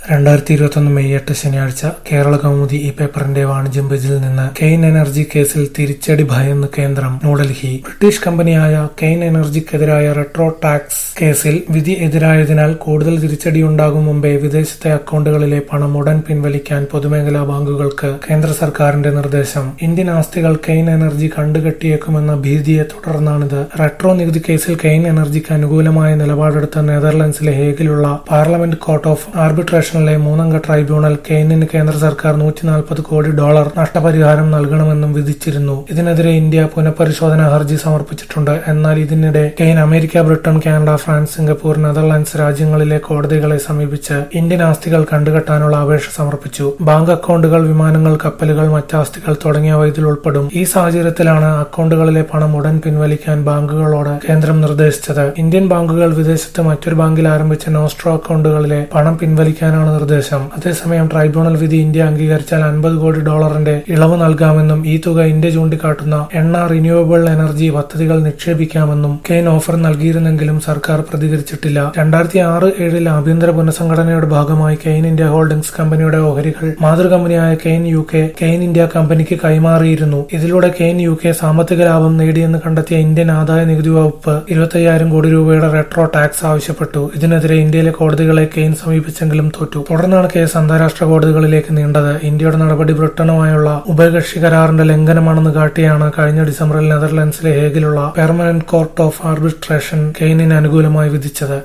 രണ്ടായിരത്തി ഇരുപത്തൊന്ന് മെയ് എട്ട് ശനിയാഴ്ച കേരള കൗമുദി ഈ പേപ്പറിന്റെ വാണിജ്യം പേജിൽ നിന്ന് കെയ്ൻ എനർജി കേസിൽ തിരിച്ചടി ഭയന്ന് കേന്ദ്രം ന്യൂഡൽഹി ബ്രിട്ടീഷ് കമ്പനിയായ കെയ്ൻ എനർജിക്കെതിരായ റെട്രോ ടാക്സ് കേസിൽ വിധി എതിരായതിനാൽ കൂടുതൽ തിരിച്ചടിയുണ്ടാകും മുമ്പേ വിദേശത്തെ അക്കൗണ്ടുകളിലെ പണം ഉടൻ പിൻവലിക്കാൻ പൊതുമേഖലാ ബാങ്കുകൾക്ക് കേന്ദ്ര സർക്കാരിന്റെ നിർദ്ദേശം ഇന്ത്യൻ ആസ്തികൾ കെയ്ൻ എനർജി കണ്ടുകെട്ടിയേക്കുമെന്ന ഭീതിയെ തുടർന്നാണിത് റെട്രോ നികുതി കേസിൽ കെയ്ൻ എനർജിക്ക് അനുകൂലമായ നിലപാടെടുത്ത നെതർലൻഡ്സിലെ ഹേഗിലുള്ള പാർലമെന്റ് കോർട്ട് ഓഫ് ആർബിട്രേഷനിലെ മൂന്നംഗ ട്രൈബ്യൂണൽ കെയ്നിന് കേന്ദ്ര സർക്കാർ നൂറ്റി നാൽപ്പത് കോടി ഡോളർ നഷ്ടപരിഹാരം നൽകണമെന്നും വിധിച്ചിരുന്നു ഇതിനെതിരെ ഇന്ത്യ പുനഃപരിശോധനാ ഹർജി സമർപ്പിച്ചിട്ടുണ്ട് എന്നാൽ ഇതിനിടെ Cairn America Britain Canada France Singapore Netherlands രാജ്യങ്ങളിലെ കോടതികളെ സമീപിച്ച് ഇന്ത്യൻ ആസ്തികൾ കണ്ടുകെട്ടാനുള്ള അപേക്ഷ സമർപ്പിച്ചു ബാങ്ക് അക്കൗണ്ടുകൾ വിമാനങ്ങൾ കപ്പലുകൾ മറ്റാസ്തികൾ തുടങ്ങിയവ ഇതിൽ ഉൾപ്പെടും ഈ സാഹചര്യത്തിലാണ് അക്കൗണ്ടുകളിലെ പണം ഉടൻ പിൻവലിക്കാൻ ബാങ്കുകളോട് കേന്ദ്രം നിർദ്ദേശിച്ചത് ഇന്ത്യൻ ബാങ്കുകൾ വിദേശത്ത് മറ്റൊരു ബാങ്കിൽ ആരംഭിച്ച നോസ്ട്രോ അക്കൗണ്ടുകളിലെ പണം പിൻവലിക്കാനാണ് നിർദ്ദേശം അതേസമയം ട്രൈബ്യൂണൽ വിധി ഇന്ത്യ അംഗീകരിച്ചാൽ അൻപത് കോടി ഡോളറിന്റെ ഇളവ് നൽകാമെന്നും ഈ തുക ഇന്ത്യ ചൂണ്ടിക്കാട്ടുന്ന എണ്ണ റിന്യൂവബിൾ എനർജി പദ്ധതികൾ നിക്ഷേപിക്കാമെന്നും കെയ്ൻ ഓഫർ നൽകിയിരുന്നെങ്കിലും സർക്കാർ പ്രതികരിച്ചിട്ടില്ല രണ്ടായിരത്തി ആറ് ഏഴിൽ ആഭ്യന്തര പുനഃസംഘടനയുടെ ഭാഗമായി കെയ്ൻ ഇന്ത്യ ഹോൾഡിംഗ്സ് കമ്പനിയുടെ ഓഹരികൾ മാതൃകമ്പനിയായ Cairn U K Cairn India കമ്പനിക്ക് കൈമാറിയിരുന്നു ഇതിലൂടെ കെയ്ൻ യു കെ സാമ്പത്തിക ലാഭം നേടിയെന്ന് കണ്ടെത്തിയ ഇന്ത്യൻ ആദായ നികുതി വകുപ്പ് ഇരുപത്തയ്യായിരം കോടി രൂപയുടെ റെട്രോ ടാക്സ് ആവശ്യപ്പെട്ടു ഇതിനെതിരെ ഇന്ത്യയിലെ കോടതികളെ കെയ്ൻ സമീപിച്ചെങ്കിലും തോറ്റു തുടർന്നാണ് കേസ് അന്താരാഷ്ട്ര കോടതികളിലേക്ക് നീണ്ടത് ഇന്ത്യയുടെ നടപടി ബ്രിട്ടനുമായുള്ള ഉഭയകക്ഷി കരാറിന്റെ ലംഘനമാണെന്ന് കാട്ടിയാണ് കഴിഞ്ഞ ഡിസംബറിൽ നെതർലൻഡ്സിലെ ഹേഗിലുള്ള പെർമനന്റ് കോർട്ട് ഓഫ് ആർബിട്രേഷൻ കെയ്നിന് അനുകൂലമായി വിധിച്ചത്